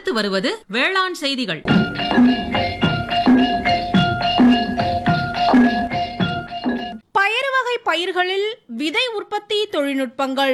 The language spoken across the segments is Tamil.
அடுத்து வருவது வேளாண் செய்திகள் பயறு வகை பயிர்களில் விதை உற்பத்தி தொழில்நுட்பங்கள்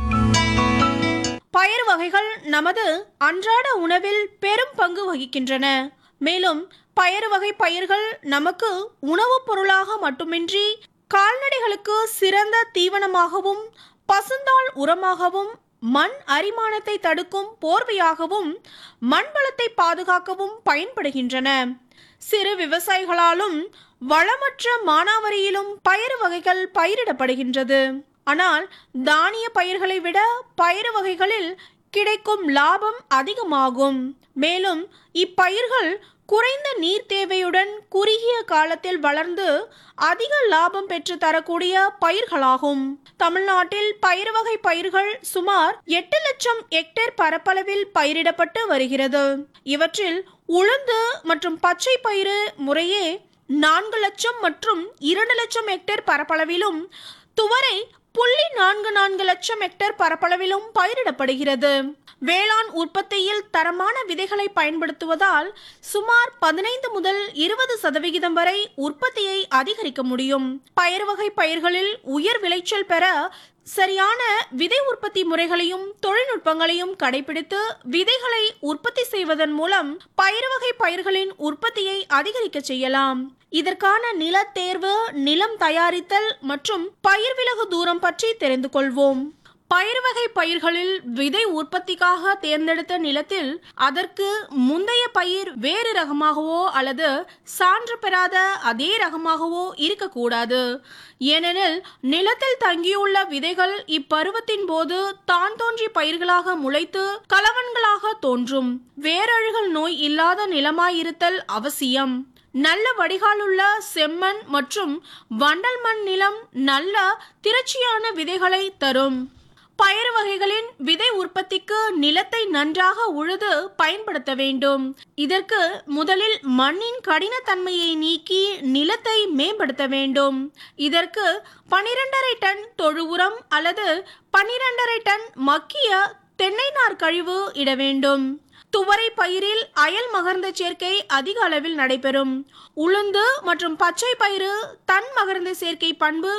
பயறு வகைகள் நமது அன்றாட உணவில் பெரும் பங்கு வகிக்கின்றன மேலும் பயறு வகை பயிர்கள் நமக்கு உணவுப் பொருளாக மட்டுமின்றி கால்நடைகளுக்கு சிறந்த தீவனமாகவும் பசுந்தாள் உரமாகவும் மண் அரிமானத்தை தடுக்கும் போர்வையாகவும் மண் வளத்தை பாதுகாக்கவும் பயன்படுகின்றன சிறு விவசாயிகளாலும் வளமற்ற மானாவரியிலும் பயறு வகைகள் பயிரிடப்படுகின்றது ஆனால் தானிய பயிர்களை விட பயறு வகைகளில் கிடைக்கும் லாபம் அதிகமாகும் மேலும் இப்பயிர்கள் குறைந்த நீர் தேவையுடன் குறுகிய காலத்தில் வளர்ந்து அதிக லாபம் பெற்று தரக்கூடிய பயிர்களாகும் தமிழ்நாட்டில் பயிர் வகை பயிர்கள் சுமார் எட்டு லட்சம் ஹெக்டேர் பரப்பளவில் பயிரிடப்பட்டு வருகிறது இவற்றில் உளுந்து மற்றும் பச்சை பயிறு முறையே நான்கு லட்சம் மற்றும் இரண்டு லட்சம் ஹெக்டேர் பரப்பளவிலும் துவரை புள்ளி நான்கு நான்கு லட்சம் ஹெக்டேர் பரப்பளவிலும் பயிரிடப்படுகிறது வேளாண் உற்பத்தியில் தரமான விதைகளை பயன்படுத்துவதால் சுமார் பதினைந்து முதல் இருபது சதவிகிதம் வரை உற்பத்தியை அதிகரிக்க முடியும் பயிர் வகை பயிர்களில் உயர் விளைச்சல் பெற சரியான விதை உற்பத்தி முறைகளையும் தொழில்நுட்பங்களையும் கடைபிடித்து விதைகளை உற்பத்தி செய்வதன் மூலம் பயிர் வகை பயிர்களின் உற்பத்தியை அதிகரிக்க செய்யலாம் இதற்கான நில தேர்வு நிலம் தயாரித்தல் மற்றும் பயிர் விலகு தூரம் பற்றி தெரிந்து கொள்வோம் பயிர் வகை பயிர்களில் விதை உற்பத்திக்காக தேர்ந்தெடுத்த நிலத்தில் அதற்கு முந்தைய பயிர் வேறு ரகமாகவோ அல்லது சான்று பெறாத அதே ரகமாகவோ இருக்கக்கூடாது ஏனெனில் நிலத்தில் தங்கியுள்ள விதைகள் இப்பருவத்தின் போது தான் தோன்றி பயிர்களாக முளைத்து கலவன்களாக தோன்றும் வேரழுகல் நோய் இல்லாத நிலமாயிருத்தல் அவசியம் நல்ல வடிகாலுள்ள செம்மண் மற்றும் வண்டல் மண் நிலம் நல்ல திரட்சியான விதைகளை தரும் பயறு வகைகளின் விதை உற்பத்திக்கு நிலத்தை நன்றாக உழுது பயன்படுத்த வேண்டும் இதற்கு முதலில் மண்ணின் கடினத்தன்மையை நீக்கி நிலத்தை மேம்படுத்த வேண்டும் இதற்கு பனிரெண்டரை டன் தொழு உரம் அல்லது பனிரெண்டரை டன் மக்கிய தென்னை நார் கழிவு இட வேண்டும் துவரை பயிரில் அயல் மகர்ந்த சேர்க்கை அதிக அளவில் நடைபெறும் உளுந்து மற்றும் பச்சை பயிறு தன் மகர்ந்த சேர்க்கை பண்பு